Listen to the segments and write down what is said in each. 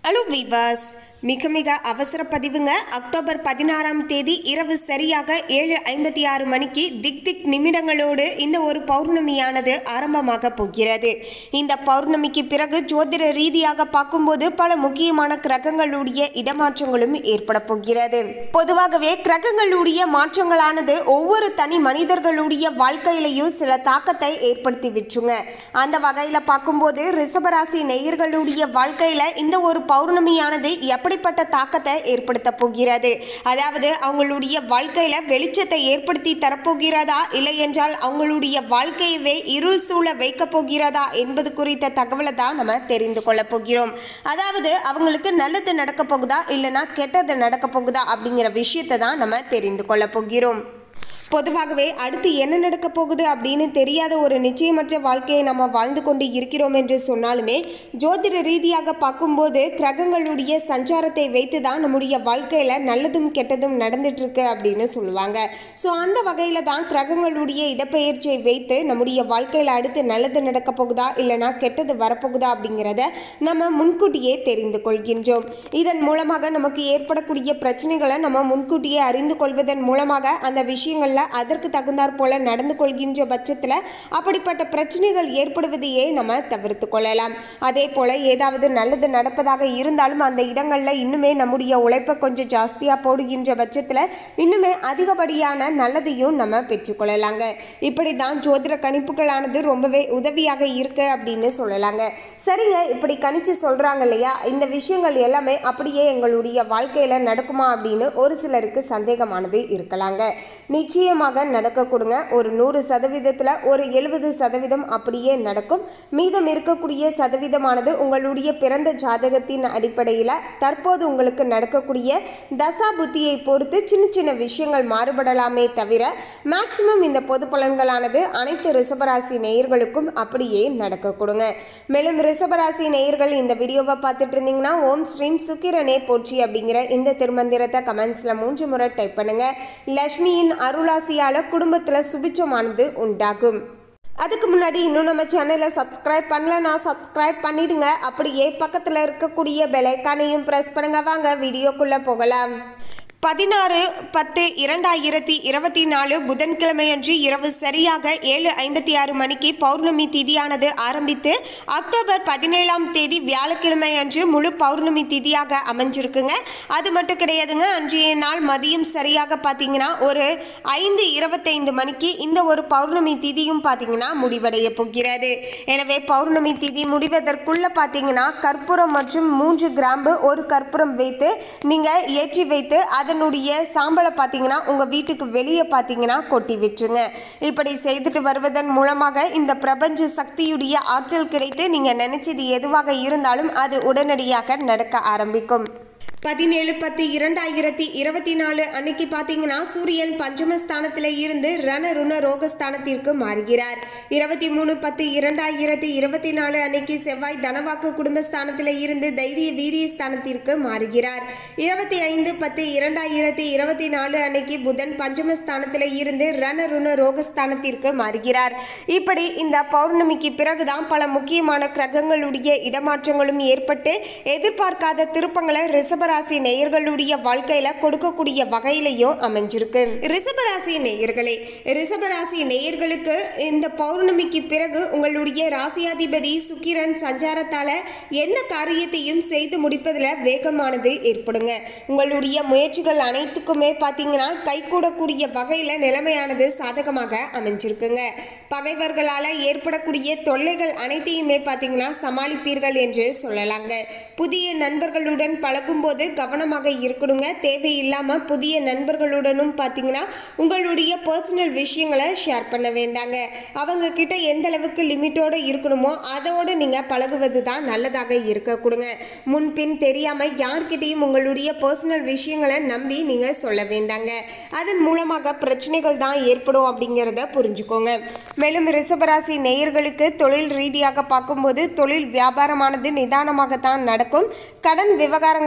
hello விவாஸ் மிக மிக அவசர பதிவுங்க அக்டோபர் பதினாறாம் தேதி இரவு சரியாக ஏழு ஐம்பத்தி ஆறு மணிக்கு திக் திக் நிமிடங்களோடு இந்த ஒரு பௌர்ணமியானது ஆரம்பமாக போகிறது இந்த பௌர்ணமிக்கு பிறகு ஜோதிட ரீதியாக பார்க்கும்போது பல முக்கியமான கிரகங்களுடைய இடமாற்றங்களும் ஏற்பட போகிறது பொதுவாகவே கிரகங்களுடைய மாற்றங்களானது ஒவ்வொரு தனி மனிதர்களுடைய வாழ்க்கையிலையும் சில தாக்கத்தை ஏற்படுத்தி விட்டுருங்க அந்த வகையில் பார்க்கும்போது ரிஷபராசி நேயர்களுடைய வாழ்க்கையில் இந்த ஒரு பௌர்ணமியானது எப்படிப்பட்ட தாக்கத்தை ஏற்படுத்த போகிறது அதாவது அவங்களுடைய வாழ்க்கையில் வெளிச்சத்தை ஏற்படுத்தி தரப்போகிறதா இல்லை என்றால் அவங்களுடைய வாழ்க்கையவே இருள் சூழ வைக்கப் போகிறதா என்பது குறித்த தகவலை தான் நம்ம தெரிந்து கொள்ள போகிறோம் அதாவது அவங்களுக்கு நல்லது நடக்க போகுதா இல்லைன்னா கெட்டது நடக்க போகுதா அப்படிங்கிற விஷயத்தை தான் நம்ம தெரிந்து கொள்ள போகிறோம் பொதுவாகவே அடுத்து என்ன நடக்க போகுது அப்படின்னு தெரியாத ஒரு நிச்சயமற்ற வாழ்க்கையை நம்ம வாழ்ந்து கொண்டு இருக்கிறோம் என்று சொன்னாலுமே ஜோதிட ரீதியாக பார்க்கும்போது கிரகங்களுடைய சஞ்சாரத்தை வைத்து தான் நம்முடைய வாழ்க்கையில் நல்லதும் கெட்டதும் நடந்துட்டு இருக்கு அப்படின்னு சொல்லுவாங்க ஸோ அந்த வகையில் தான் கிரகங்களுடைய இடப்பெயர்ச்சியை வைத்து நம்முடைய வாழ்க்கையில் அடுத்து நல்லது நடக்க போகுதா இல்லைனா கெட்டது வரப்போகுதா அப்படிங்கிறத நம்ம முன்கூட்டியே தெரிந்து கொள்கின்றோம் இதன் மூலமாக நமக்கு ஏற்படக்கூடிய பிரச்சனைகளை நம்ம முன்கூட்டியே அறிந்து கொள்வதன் மூலமாக அந்த விஷயங்களில் அதற்கு தகுந்தாற் போல நடந்து கொள்கின்ற பட்சத்தில் அப்படிப்பட்ட பிரச்சனைகள் ஏற்படுவதையே நம்ம தவிர்த்து கொள்ளலாம் அதே போல் ஏதாவது நல்லது நடப்பதாக இருந்தாலும் அந்த இடங்களில் இன்னுமே நம்முடைய உழைப்பை கொஞ்சம் ஜாஸ்தியாக போடுகின்ற பட்சத்தில் இன்னுமே அதிகப்படியான நல்லதையும் நம்ம பெற்றுக்கொள்ளலாங்க இப்படி தான் ஜோதிட கணிப்புகளானது ரொம்பவே உதவியாக இருக்கு அப்படின்னு சொல்லலாங்க சரிங்க இப்படி கணிச்சு சொல்கிறாங்க இல்லையா இந்த விஷயங்கள் எல்லாமே அப்படியே எங்களுடைய வாழ்க்கையில் நடக்குமா அப்படின்னு ஒரு சிலருக்கு சந்தேகமானது இருக்கலாங்க நிச்சயமாக நடக்க கொடுங்க ஒரு நூறு சதவீதத்தில் ஒரு எழுபது சதவீதம் அப்படியே நடக்கும் மீதம் இருக்கக்கூடிய சதவீதமானது உங்களுடைய பிறந்த ஜாதகத்தின் அடிப்படையில் தற்போது உங்களுக்கு நடக்கக்கூடிய தசா புத்தியை பொறுத்து சின்ன சின்ன விஷயங்கள் மாறுபடலாமே தவிர மேக்சிமம் இந்த பொது பலன்களானது அனைத்து ரிஷபராசி நேயர்களுக்கும் அப்படியே நடக்க கொடுங்க மேலும் ரிஷபராசி நேயர்கள் இந்த வீடியோவை பார்த்துட்டு இருந்தீங்கன்னா ஓம் ஸ்ரீம் சுக்கிரனே போற்றி அப்படிங்கிற இந்த திருமந்திரத்தை கமெண்ட்ஸில் மூன்று முறை டைப் பண்ணுங்க லக்ஷ்மியின் அருளாசியால் குடும்பத்தில் சுபிச்சமானது உண்டாகும் அதுக்கு முன்னாடி இன்னும் நம்ம சேனலை சப்ஸ்கிரைப் பண்ணலன்னா சப்ஸ்கிரைப் பண்ணிடுங்க அப்படியே பக்கத்தில் இருக்கக்கூடிய பெலைக்கானையும் ப்ரெஸ் பண்ணுங்க வாங்க வீடியோக்குள்ளே போகலாம் பதினாறு பத்து இரண்டாயிரத்தி இருபத்தி நாலு புதன்கிழமையன்று இரவு சரியாக ஏழு ஐம்பத்தி ஆறு மணிக்கு பௌர்ணமி திதியானது ஆரம்பித்து அக்டோபர் பதினேழாம் தேதி வியாழக்கிழமை அன்று முழு பௌர்ணமி திதியாக அமைஞ்சிருக்குங்க அது மட்டும் கிடையாதுங்க அன்றைய நாள் மதியம் சரியாக பார்த்தீங்கன்னா ஒரு ஐந்து இருபத்தைந்து மணிக்கு இந்த ஒரு பௌர்ணமி திதியும் பார்த்தீங்கன்னா முடிவடைய போகிறது எனவே பௌர்ணமி திதி முடிவதற்குள்ள பார்த்தீங்கன்னா கற்பூரம் மற்றும் மூன்று கிராம்பு ஒரு கற்பூரம் வைத்து நீங்கள் ஏற்றி வைத்து அதனுடைய சாம்பலை பார்த்தீங்கன்னா உங்கள் வீட்டுக்கு வெளியே பார்த்தீங்கன்னா கொட்டி விட்டுருங்க இப்படி செய்துட்டு வருவதன் மூலமாக இந்த பிரபஞ்ச சக்தியுடைய ஆற்றல் கிடைத்து நீங்கள் நினைச்சது எதுவாக இருந்தாலும் அது உடனடியாக நடக்க ஆரம்பிக்கும் பதினேழு பத்து இரண்டாயிரத்தி இருபத்தி நாலு அன்னைக்கு பார்த்தீங்கன்னா சூரியன் பஞ்சமஸ்தானத்தில் இருந்து ரண ருண ரோகஸ்தானத்திற்கு மாறுகிறார் இருபத்தி மூணு பத்து இரண்டாயிரத்தி இருபத்தி நாலு அன்னைக்கு செவ்வாய் தனவாக்கு குடும்பஸ்தானத்தில் இருந்து தைரிய வீரிய ஸ்தானத்திற்கு மாறுகிறார் இருபத்தி ஐந்து பத்து இரண்டாயிரத்தி இருபத்தி நாலு அன்னைக்கு புதன் பஞ்சமஸ்தானத்தில் இருந்து ரண ருண ரோகஸ்தானத்திற்கு மாறுகிறார் இப்படி இந்த பௌர்ணமிக்கு பிறகுதான் பல முக்கியமான கிரகங்களுடைய இடமாற்றங்களும் ஏற்பட்டு எதிர்பார்க்காத திருப்பங்களை ரிஷபராசி நேயர்களுடைய வாழ்க்கையில கொடுக்கக்கூடிய வகையிலையும் அமைஞ்சிருக்கு ரிஷபராசி நேயர்களே ரிஷபராசி நேயர்களுக்கு இந்த பௌர்ணமிக்கு பிறகு உங்களுடைய ராசியாதிபதி சுக்கிரன் சஞ்சாரத்தால எந்த காரியத்தையும் செய்து முடிப்பதில் வேகமானது ஏற்படுங்க உங்களுடைய முயற்சிகள் அனைத்துக்குமே பார்த்தீங்கன்னா கைகூடக்கூடிய வகையில் நிலைமையானது சாதகமாக அமைஞ்சிருக்குங்க பகைவர்களால் ஏற்படக்கூடிய தொல்லைகள் அனைத்தையுமே பார்த்தீங்கன்னா சமாளிப்பீர்கள் என்று சொல்லலாங்க புதிய நண்பர்களுடன் பழகும்போது கவனமாக இருக்கணுங்க தேவையில்லாமல் புதிய நண்பர்களுடனும் பார்த்தீங்கன்னா உங்களுடைய பர்சனல் விஷயங்களை ஷேர் பண்ண வேண்டாங்க அவங்க கிட்ட எந்த அளவுக்கு லிமிட்டோடு இருக்கணுமோ அதோடு நீங்கள் பழகுவது தான் நல்லதாக இருக்க கொடுங்க முன்பின் தெரியாமல் யார்கிட்டையும் உங்களுடைய பர்சனல் விஷயங்களை நம்பி நீங்கள் சொல்ல வேண்டாங்க அதன் மூலமாக பிரச்சனைகள் தான் ஏற்படும் அப்படிங்கிறத புரிஞ்சுக்கோங்க மேலும் ரிஷபராசி நேயர்களுக்கு தொழில் ரீதியாக பார்க்கும்போது தொழில் வியாபாரமானது நிதானமாகத்தான் நடக்கும் கடன் விவகாரங்கள் அனைத்துமே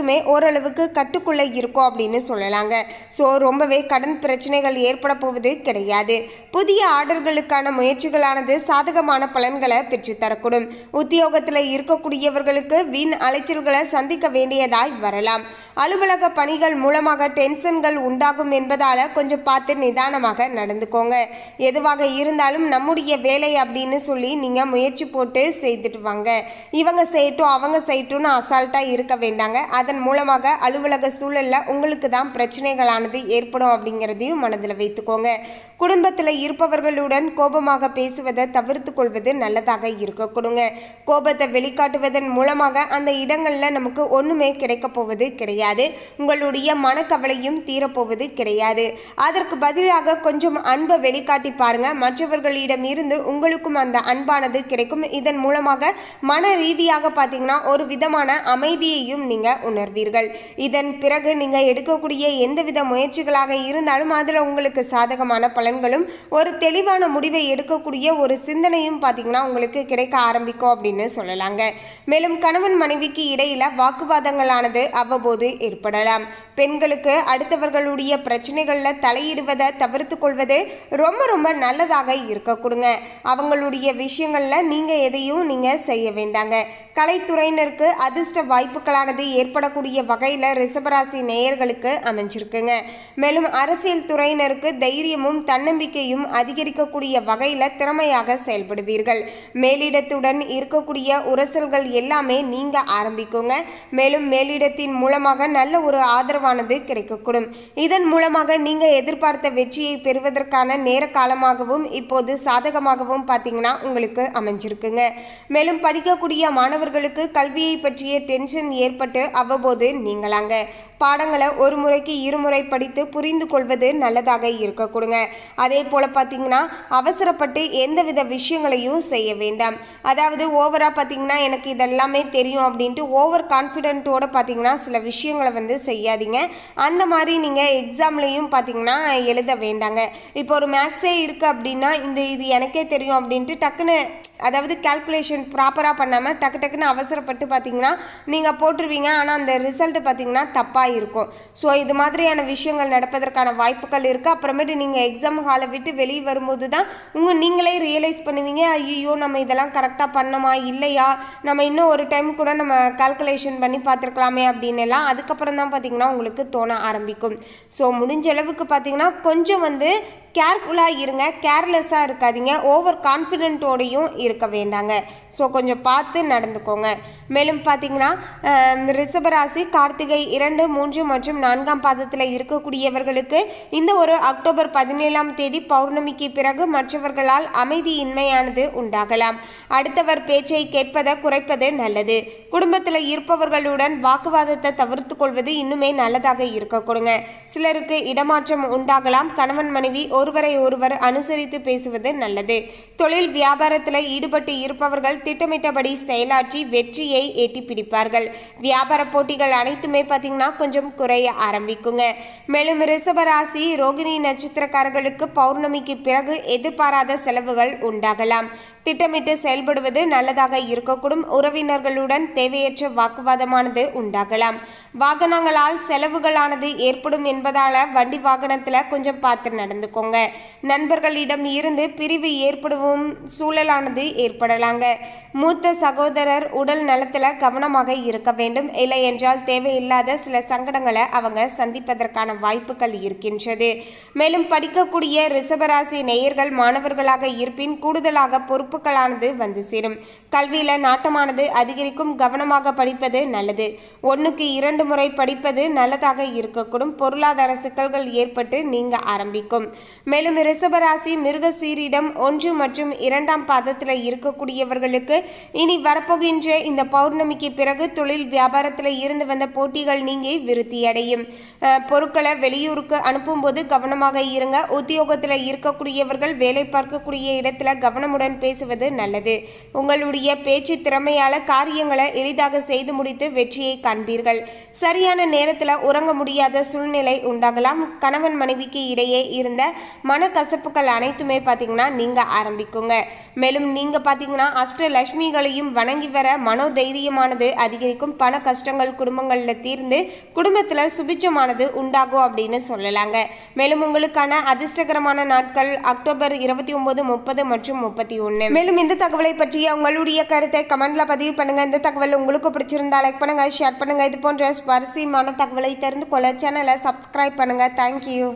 அனைத்துமே ஓரளவுக்கு கட்டுக்குள்ளே இருக்கும் அப்படின்னு சொல்லலாங்க ஸோ ரொம்பவே கடன் பிரச்சனைகள் ஏற்பட போவது கிடையாது புதிய ஆர்டர்களுக்கான முயற்சிகளானது சாதகமான பலன்களை பெற்றுத்தரக்கூடும் உத்தியோகத்தில் இருக்கக்கூடியவர்களுக்கு வீண் அலைச்சல்களை சந்திக்க வேண்டியதாய் வரலாம் அலுவலக பணிகள் மூலமாக டென்ஷன்கள் உண்டாகும் என்பதால் கொஞ்சம் பார்த்து நிதானமாக நடந்துக்கோங்க எதுவாக இருந்தாலும் நம்முடைய வேலை அப்படின்னு சொல்லி நீங்கள் முயற்சி போட்டு செய்துட்டு வாங்க இவங்க செய்யட்டும் அவங்க செய்யட்டும்னு அசால்ட்டாக இருக்க வேண்டாங்க அதன் மூலமாக அலுவலக சூழலில் உங்களுக்கு தான் பிரச்சனைகளானது ஏற்படும் அப்படிங்கிறதையும் மனதில் வைத்துக்கோங்க குடும்பத்தில் இருப்பவர்களுடன் கோபமாக பேசுவதை தவிர்த்து கொள்வது நல்லதாக இருக்க கொடுங்க கோபத்தை வெளிக்காட்டுவதன் மூலமாக அந்த இடங்களில் நமக்கு ஒன்றுமே கிடைக்க போவது கிடையாது உங்களுடைய மனக்கவலையும் தீரப்போவது கிடையாது அதற்கு பதிலாக கொஞ்சம் அன்பை வெளிக்காட்டி பாருங்க மற்றவர்களிடம் இருந்து உங்களுக்கும் அந்த அன்பானது கிடைக்கும் இதன் மூலமாக மன ரீதியாக பார்த்தீங்கன்னா ஒரு விதமான அமைதியையும் நீங்கள் உணர்வீர்கள் இதன் பிறகு நீங்கள் எடுக்கக்கூடிய எந்தவித முயற்சிகளாக இருந்தாலும் அதில் உங்களுக்கு சாதகமான பலன்களும் ஒரு தெளிவான முடிவை எடுக்கக்கூடிய ஒரு சிந்தனையும் பார்த்தீங்கன்னா உங்களுக்கு கிடைக்க ஆரம்பிக்கும் அப்படின்னு சொல்லலாங்க மேலும் கணவன் மனைவிக்கு இடையில வாக்குவாதங்களானது அவ்வப்போது ஏற்படலாம் பெண்களுக்கு அடுத்தவர்களுடைய பிரச்சனைகளில் தலையிடுவதை தவிர்த்து கொள்வது ரொம்ப ரொம்ப நல்லதாக இருக்க கொடுங்க அவங்களுடைய விஷயங்களில் நீங்கள் எதையும் நீங்கள் செய்ய வேண்டாங்க கலைத்துறையினருக்கு அதிர்ஷ்ட வாய்ப்புகளானது ஏற்படக்கூடிய வகையில் ரிஷபராசி நேயர்களுக்கு அமைஞ்சிருக்குங்க மேலும் அரசியல் துறையினருக்கு தைரியமும் தன்னம்பிக்கையும் அதிகரிக்கக்கூடிய வகையில் திறமையாக செயல்படுவீர்கள் மேலிடத்துடன் இருக்கக்கூடிய உரசல்கள் எல்லாமே நீங்க ஆரம்பிக்குங்க மேலும் மேலிடத்தின் மூலமாக நல்ல ஒரு ஆதரவானது கிடைக்கக்கூடும் இதன் மூலமாக நீங்க எதிர்பார்த்த வெற்றியை பெறுவதற்கான நேர காலமாகவும் இப்போது சாதகமாகவும் பார்த்தீங்கன்னா உங்களுக்கு அமைஞ்சிருக்குங்க மேலும் படிக்கக்கூடிய மாணவர்களுக்கு கல்வியை பற்றிய டென்ஷன் ஏற்பட்டு அவ்வப்போது நீங்களாங்க பாடங்களை ஒரு முறைக்கு இருமுறை படித்து புரிந்து கொள்வது நல்லதாக இருக்க கொடுங்க அதே போல் பார்த்தீங்கன்னா அவசரப்பட்டு எந்தவித விஷயங்களையும் செய்ய வேண்டாம் அதாவது ஓவராக பார்த்தீங்கன்னா எனக்கு இதெல்லாமே தெரியும் அப்படின்ட்டு ஓவர் கான்ஃபிடென்ட்டோட பார்த்தீங்கன்னா சில விஷயங்களை வந்து செய்யாதீங்க அந்த மாதிரி நீங்கள் எக்ஸாம்லேயும் பார்த்தீங்கன்னா எழுத வேண்டாங்க இப்போ ஒரு மேக்ஸே இருக்குது அப்படின்னா இந்த இது எனக்கே தெரியும் அப்படின்ட்டு டக்குன்னு அதாவது கால்குலேஷன் ப்ராப்பராக பண்ணாமல் டக்கு டக்குன்னு அவசரப்பட்டு பார்த்தீங்கன்னா நீங்கள் போட்டுருவீங்க ஆனால் அந்த ரிசல்ட் பார்த்தீங்கன்னா தப்பாக இருக்கும் ஸோ இது மாதிரியான விஷயங்கள் நடப்பதற்கான வாய்ப்புகள் இருக்குது அப்புறமேட்டு நீங்கள் எக்ஸாம் ஹாலை விட்டு வெளியே வரும்போது தான் உங்கள் நீங்களே ரியலைஸ் பண்ணுவீங்க ஐயோ நம்ம இதெல்லாம் கரெக்டாக பண்ணோமா இல்லையா நம்ம இன்னும் ஒரு டைம் கூட நம்ம கால்குலேஷன் பண்ணி பார்த்துருக்கலாமே அப்படின்னு எல்லாம் அதுக்கப்புறம் தான் பார்த்தீங்கன்னா உங்களுக்கு தோண ஆரம்பிக்கும் ஸோ முடிஞ்ச அளவுக்கு பார்த்தீங்கன்னா கொஞ்சம் வந்து கேர்ஃபுல்லாக இருங்க கேர்லெஸ்ஸாக இருக்காதீங்க ஓவர் கான்ஃபிடென்ட்டோடையும் இருக்க வேண்டாங்க ஸோ கொஞ்சம் பார்த்து நடந்துக்கோங்க மேலும் பார்த்தீங்கன்னா ஆம், ரிஷபராசி கார்த்திகை இரண்டு மூன்று மற்றும் நான்காம் பாதத்தில் இருக்கக்கூடியவர்களுக்கு இந்த ஒரு அக்டோபர் பதினேழாம் தேதி பௌர்ணமிக்கு பிறகு மற்றவர்களால் அமைதியின்மையானது உண்டாகலாம் அடுத்தவர் பேச்சை கேட்பதை குறைப்பது நல்லது குடும்பத்தில் இருப்பவர்களுடன் வாக்குவாதத்தை தவிர்த்து கொள்வது இன்னுமே நல்லதாக இருக்க கொடுங்க சிலருக்கு இடமாற்றம் உண்டாகலாம் கணவன் மனைவி ஒருவரை ஒருவர் அனுசரித்து பேசுவது நல்லது தொழில் வியாபாரத்தில் ஈடுபட்டு இருப்பவர்கள் திட்டமிட்டபடி செயலாற்றி வெற்றியை எட்டி பிடிப்பார்கள் வியாபார போட்டிகள் அனைத்துமே பார்த்தீங்கன்னா கொஞ்சம் குறைய ஆரம்பிக்குங்க மேலும் ரிஷபராசி ரோகிணி நட்சத்திரக்காரர்களுக்கு பௌர்ணமிக்கு பிறகு எதிர்பாராத செலவுகள் உண்டாகலாம் திட்டமிட்டு செயல்படுவது நல்லதாக இருக்கக்கூடும் உறவினர்களுடன் தேவையற்ற வாக்குவாதமானது உண்டாகலாம் வாகனங்களால் செலவுகளானது ஏற்படும் என்பதால வண்டி வாகனத்தில் கொஞ்சம் பார்த்து நடந்துக்கோங்க நண்பர்களிடம் இருந்து பிரிவு ஏற்படவும் சூழலானது ஏற்படலாங்க மூத்த சகோதரர் உடல் நலத்தில் கவனமாக இருக்க வேண்டும் இல்லை என்றால் தேவையில்லாத சில சங்கடங்களை அவங்க சந்திப்பதற்கான வாய்ப்புகள் இருக்கின்றது மேலும் படிக்கக்கூடிய ரிஷபராசி நேயர்கள் மாணவர்களாக இருப்பின் கூடுதலாக பொறுப்புகளானது வந்து சேரும் கல்வியில் நாட்டமானது அதிகரிக்கும் கவனமாக படிப்பது நல்லது ஒன்றுக்கு இரண்டு முறை படிப்பது நல்லதாக இருக்கக்கூடும் பொருளாதார சிக்கல்கள் ஏற்பட்டு நீங்க ஆரம்பிக்கும் மேலும் ரிஷபராசி மிருகசீரிடம் ஒன்று மற்றும் இரண்டாம் பாதத்தில் இருக்கக்கூடியவர்களுக்கு இனி வரப்போகின்ற இந்த பௌர்ணமிக்கு பிறகு தொழில் வியாபாரத்தில் இருந்து வந்த போட்டிகள் நீங்கி விருத்தியடையும் அஹ், பொருட்களை வெளியூருக்கு அனுப்பும்போது கவனமாக இருங்க உத்தியோகத்தில் இருக்கக்கூடியவர்கள் வேலை பார்க்கக்கூடிய இடத்துல கவனமுடன் பேசுவது நல்லது உங்களுடைய பேச்சு திறமையால காரியங்களை எளிதாக செய்து முடித்து வெற்றியை காண்பீர்கள் சரியான நேரத்தில் உறங்க முடியாத சூழ்நிலை உண்டாகலாம் கணவன் மனைவிக்கு இடையே இருந்த மனக்கசப்புகள் அனைத்துமே பார்த்தீங்கன்னா நீங்க ஆரம்பிக்குங்க மேலும் நீங்கள் பார்த்தீங்கன்னா அஷ்டலட்சுமிகளையும் வணங்கி வர மனோதைரியமானது அதிகரிக்கும் பண கஷ்டங்கள் குடும்பங்களில் தீர்ந்து குடும்பத்தில் சுபிச்சமானது உண்டாகும் அப்படின்னு சொல்லலாங்க மேலும் உங்களுக்கான அதிர்ஷ்டகரமான நாட்கள் அக்டோபர் இருபத்தி ஒன்பது முப்பது மற்றும் முப்பத்தி ஒன்று மேலும் இந்த தகவலை பற்றிய உங்களுடைய கருத்தை கமெண்ட்ல பதிவு பண்ணுங்க இந்த தகவல் உங்களுக்கு பிடிச்சிருந்தா லைக் பண்ணுங்க ஷேர் பண்ணுங்க இது போன்ற சுவாரஸ்யமான தகவலை தெரிந்து கொள்ள சேனலை சப்ஸ்கிரைப் பண்ணுங்க தேங்க்யூ